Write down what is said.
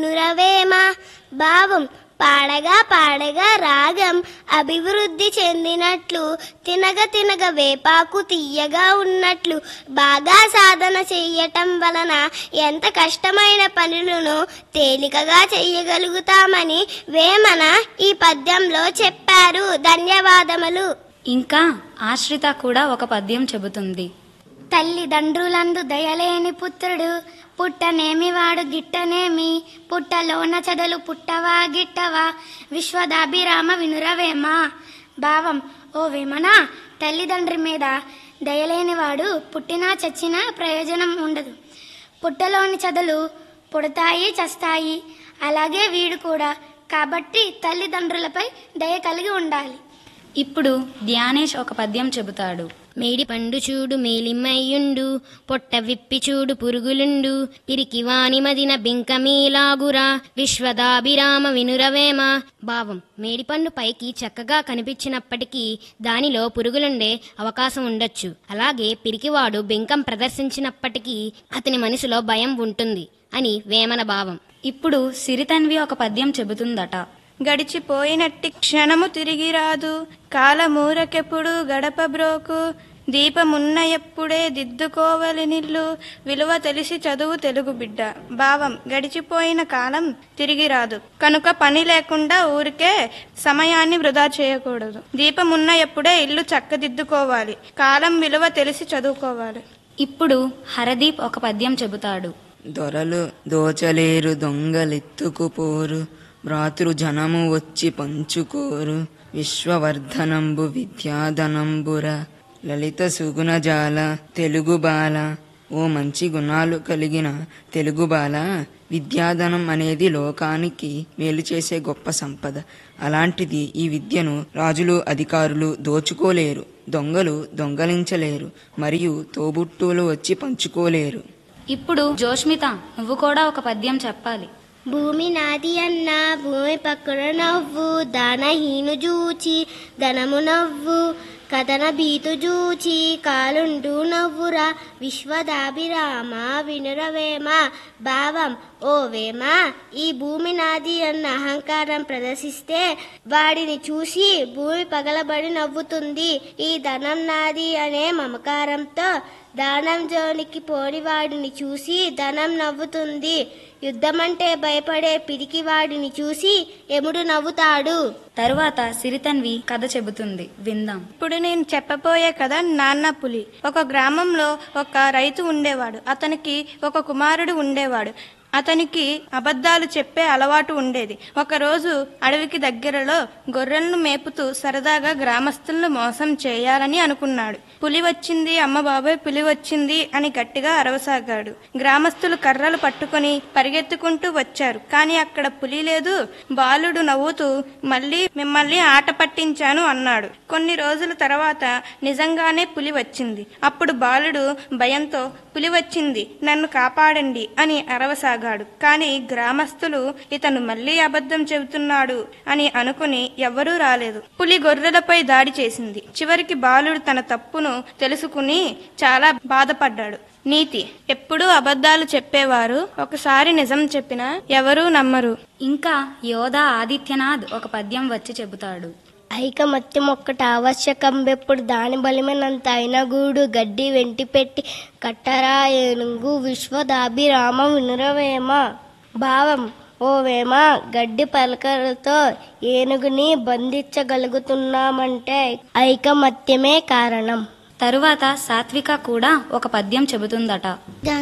నురవేమ భావం పాడగా పాడగా రాగం అభివృద్ధి చెందినట్లు తినగ తినగ వేపాకు తీయగా ఉన్నట్లు బాగా సాధన చెయ్యటం వలన ఎంత కష్టమైన పనులను తేలికగా చెయ్యగలుగుతామని వేమన ఈ పద్యంలో చెప్పారు ధన్యవాదములు ఇంకా ఆశ్రిత కూడా ఒక పద్యం చెబుతుంది తల్లిదండ్రులందు దయలేని పుత్రుడు పుట్టనేమి వాడు గిట్టనేమి పుట్టలోన చదలు పుట్టవా గిట్టవా విశ్వదాభిరామ వినురవేమ భావం ఓ వేమన తల్లిదండ్రి మీద దయలేని వాడు పుట్టినా చచ్చినా ప్రయోజనం ఉండదు పుట్టలోని చదలు పుడతాయి చస్తాయి అలాగే వీడు కూడా కాబట్టి తల్లిదండ్రులపై దయ కలిగి ఉండాలి ఇప్పుడు ధ్యానేష్ ఒక పద్యం చెబుతాడు మేడి పండు చూడు మేలిమయ్యుండు పొట్ట విప్పి చూడు పురుగులుండు పిరికి వాని మదిన బింకమీలాగురా విశ్వదాభిరామ వినురవేమ భావం మేడిపండు పైకి చక్కగా కనిపించినప్పటికీ దానిలో పురుగులుండే అవకాశం ఉండొచ్చు అలాగే పిరికివాడు బింకం ప్రదర్శించినప్పటికీ అతని మనసులో భయం ఉంటుంది అని వేమన భావం ఇప్పుడు సిరితన్వి ఒక పద్యం చెబుతుందట గడిచిపోయినట్టి క్షణము తిరిగి రాదు కాలమూరకెప్పుడు గడప బ్రోకు దీపమున్న ఎప్పుడే దిద్దుకోవలి నిల్లు విలువ తెలిసి చదువు తెలుగు బిడ్డ భావం గడిచిపోయిన కాలం తిరిగి రాదు కనుక పని లేకుండా ఊరికే సమయాన్ని వృధా చేయకూడదు దీపమున్న ఎప్పుడే ఇల్లు చక్కదిద్దుకోవాలి కాలం విలువ తెలిసి చదువుకోవాలి ఇప్పుడు హరదీప్ ఒక పద్యం చెబుతాడు దొరలు దోచలేరు దొంగలెత్తుకుపోరు భ్రాతృ జనము వచ్చి పంచుకోరు విశ్వవర్ధనంబు విద్యాధనంబుర లలిత సుగుణజాల తెలుగు బాల ఓ మంచి గుణాలు కలిగిన తెలుగు బాల విద్యాధనం అనేది లోకానికి మేలు చేసే గొప్ప సంపద అలాంటిది ఈ విద్యను రాజులు అధికారులు దోచుకోలేరు దొంగలు దొంగలించలేరు మరియు తోబుట్టువులు వచ్చి పంచుకోలేరు ఇప్పుడు జోష్మిత నువ్వు కూడా ఒక పద్యం చెప్పాలి భూమి నాది అన్న భూమి పక్కన నవ్వు దానహీను జూచి ధనము నవ్వు కథన భీతు జూచి కాలుంటూ నవ్వురా విశ్వదాభిరామ వినురవేమ భావం ఓ వేమ ఈ భూమి నాది అన్న అహంకారం ప్రదర్శిస్తే వాడిని చూసి భూమి పగలబడి నవ్వుతుంది ఈ ధనం నాది అనే మమకారంతో దానం జోనికి పోని వాడిని చూసి ధనం నవ్వుతుంది యుద్ధమంటే భయపడే పిరికి వాడిని చూసి ఎముడు నవ్వుతాడు తరువాత సిరితన్వి కథ చెబుతుంది విందాం ఇప్పుడు నేను చెప్పబోయే కథ నాన్న పులి ఒక గ్రామంలో ఒక రైతు ఉండేవాడు అతనికి ఒక కుమారుడు ఉండేవాడు అతనికి అబద్ధాలు చెప్పే అలవాటు ఉండేది ఒకరోజు అడవికి దగ్గరలో గొర్రెలను మేపుతూ సరదాగా గ్రామస్తులను మోసం చేయాలని అనుకున్నాడు పులి వచ్చింది అమ్మ బాబాయ్ పులి వచ్చింది అని గట్టిగా అరవసాగాడు గ్రామస్తులు కర్రలు పట్టుకొని పరిగెత్తుకుంటూ వచ్చారు కానీ అక్కడ పులి లేదు బాలుడు నవ్వుతూ మళ్ళీ మిమ్మల్ని ఆట పట్టించాను అన్నాడు కొన్ని రోజుల తర్వాత నిజంగానే పులి వచ్చింది అప్పుడు బాలుడు భయంతో పులి వచ్చింది నన్ను కాపాడండి అని అరవసాగాడు కానీ గ్రామస్తులు ఇతను మళ్ళీ అబద్ధం చెబుతున్నాడు అని అనుకుని ఎవ్వరూ రాలేదు పులి గొర్రెలపై దాడి చేసింది చివరికి బాలుడు తన తప్పును తెలుసుకుని చాలా బాధపడ్డాడు నీతి ఎప్పుడూ అబద్ధాలు చెప్పేవారు ఒకసారి నిజం చెప్పినా ఎవరూ నమ్మరు ఇంకా యోధా ఆదిత్యనాథ్ ఒక పద్యం వచ్చి చెబుతాడు ఐకమత్యం ఒక్కటి ఆవశ్యకం ఎప్పుడు దాని బలిమైనంత అయిన గూడు గడ్డి వెంటి పెట్టి కట్టరా ఏనుగు విశ్వదాభిరామ వినురవేమ భావం ఓ వేమ గడ్డి పలకలతో ఏనుగుని బంధించగలుగుతున్నామంటే ఐకమత్యమే కారణం తరువాత సాత్విక కూడా ఒక పద్యం చెబుతుందట